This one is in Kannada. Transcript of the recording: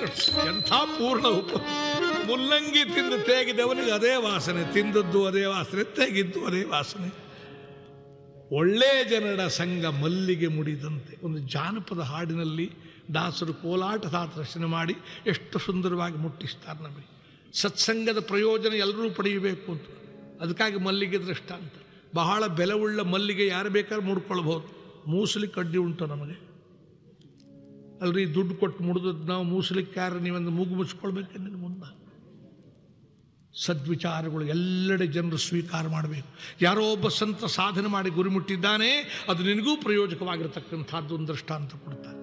ಎಂಥ ಪೂರ್ಣ ಉಪ ಮುಲ್ಲಂಗಿ ತಿಂದು ತೇಗಿದವನಿಗೆ ಅದೇ ವಾಸನೆ ತಿಂದದ್ದು ಅದೇ ವಾಸನೆ ತೆಗಿದ್ದು ಅದೇ ವಾಸನೆ ಒಳ್ಳೆ ಜನರ ಸಂಘ ಮಲ್ಲಿಗೆ ಮುಡಿದಂತೆ ಒಂದು ಜಾನಪದ ಹಾಡಿನಲ್ಲಿ ದಾಸರು ಕೋಲಾಟದ ದರ್ಶನ ಮಾಡಿ ಎಷ್ಟು ಸುಂದರವಾಗಿ ಮುಟ್ಟಿಸ್ತಾರೆ ನಮಗೆ ಸತ್ಸಂಗದ ಪ್ರಯೋಜನ ಎಲ್ಲರೂ ಪಡೆಯಬೇಕು ಅಂತ ಅದಕ್ಕಾಗಿ ಮಲ್ಲಿಗೆ ದೃಷ್ಟಾಂತ ಬಹಳ ಬೆಲೆವುಳ್ಳ ಮಲ್ಲಿಗೆ ಯಾರು ಬೇಕಾದ್ರೂ ಮುಡ್ಕೊಳ್ಬಹುದು ಮೂಸಲಿ ಕಡ್ಡಿ ಉಂಟು ನಮಗೆ ಅಲ್ರಿ ದುಡ್ಡು ಕೊಟ್ಟು ಮುಡಿದದ್ದು ನಾವು ಮೂಸಲಿಕ್ಕೆ ಯಾರು ನೀವೊಂದು ಮೂಗು ಮುಚ್ಕೊಳ್ಬೇಕಂದ್ರೆ ಮುಂದೆ ಸದ್ವಿಚಾರಗಳು ಎಲ್ಲೆಡೆ ಜನರು ಸ್ವೀಕಾರ ಮಾಡಬೇಕು ಯಾರೋ ಒಬ್ಬ ಸಂತ ಸಾಧನೆ ಮಾಡಿ ಗುರಿ ಮುಟ್ಟಿದ್ದಾನೆ ಅದು ನಿನಗೂ ಪ್ರಯೋಜಕವಾಗಿರತಕ್ಕಂಥದ್ದು ಒಂದು ದೃಷ್ಟಾಂತ ಕೊಡ್ತಾರೆ